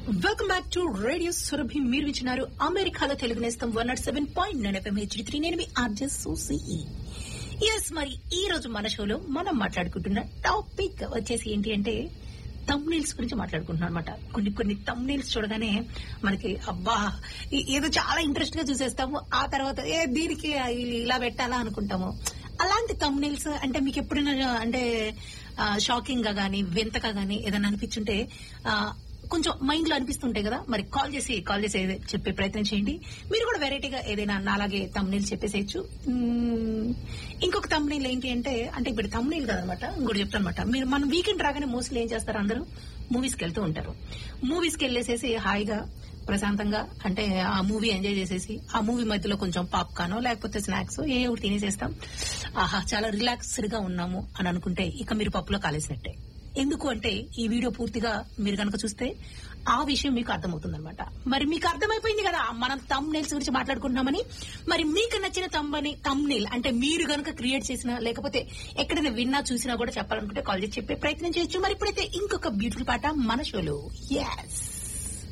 welcome back to radio Surabhi మీరు వింటున్నారు అమెరికాలో తెలుగు నేస్తం one not seven point nine FM HD three నేను మీ ఆర్జెస్ సూసి ఎస్ మరి ఈ రోజు మన షోలో మనం మాట్లాడుకుంటున్న టాపిక్ వచ్చేసి ఏంటి అంటే తమ్నీల్స్ గురించి మాట్లాడుకుంటున్నాం అనమాట కొన్ని కొన్ని తమ్నీల్స్ చూడగానే మనకి అబ్బా ఈ- ఏదో చాలా ఇంట్రెస్ట్ గా చూసేస్తాము ఆ తర్వాత ఏ దీనికి ఇలా పెట్టాలా అనుకుంటాము అలాంటి తమ్నీల్స్ అంటే మీకు ఎప్పుడైనా అంటే షాకింగ్ గా గానీ వింతగా గానీ ఏదైనా అనిపించుంటే ఆ, కొంచెం మైండ్ లో అనిపిస్తుంటాయి కదా మరి కాల్ చేసి కాల్ చేసి ఏదో చెప్పే ప్రయత్నం చేయండి మీరు కూడా వెరైటీగా ఏదైనా నాలాగే తమ్నీల్ చెప్పేసేయచ్చు మ్మ్, ఇంకొక తమ్నీల్ ఏంటి అంటే అంటే ఇప్పుడు తమ్నీల్ కదనమాట ఇంకోటి చెప్తాను అనమాట మీరు మన వీకెండ్ రాగానే మోస్ట్లీ ఏం చేస్తారు అందరూ మూవీస్ కి వెళ్తూ ఉంటారు మూవీస్ కి వెళ్ళేసేసి హాయిగా ప్రశాంతంగా అంటే ఆ మూవీ ఎంజాయ్ చేసేసి ఆ మూవీ మధ్యలో కొంచెం పాప్కార్న్ లేకపోతే స్నాక్స్ ఏ ఒకటి తినేసేస్తాం ఆహా చాలా రిలాక్స్డ్ గా ఉన్నాము అని అనుకుంటే ఇక మీరు పప్పులో కాలేసినట్టే ఎందుకు అంటే ఈ వీడియో పూర్తిగా మీరు కనుక చూస్తే ఆ విషయం మీకు అర్థమవుతుందన్నమాట మరి మీకు అర్థమైపోయింది కదా మనం తమ్ నెయిల్స్ గురించి మాట్లాడుకుంటున్నామని మరి మీకు నచ్చిన తమ్మని తమ్ నెయిల్ అంటే మీరు కనుక క్రియేట్ చేసినా లేకపోతే ఎక్కడైనా విన్నా చూసినా కూడా చెప్పాలనుకుంటే కాల్ చేసి చెప్పే ప్రయత్నం చేయొచ్చు మరి ఇప్పుడైతే ఇంకొక బ్యూటిఫుల్ పాట మన షోలో ఎస్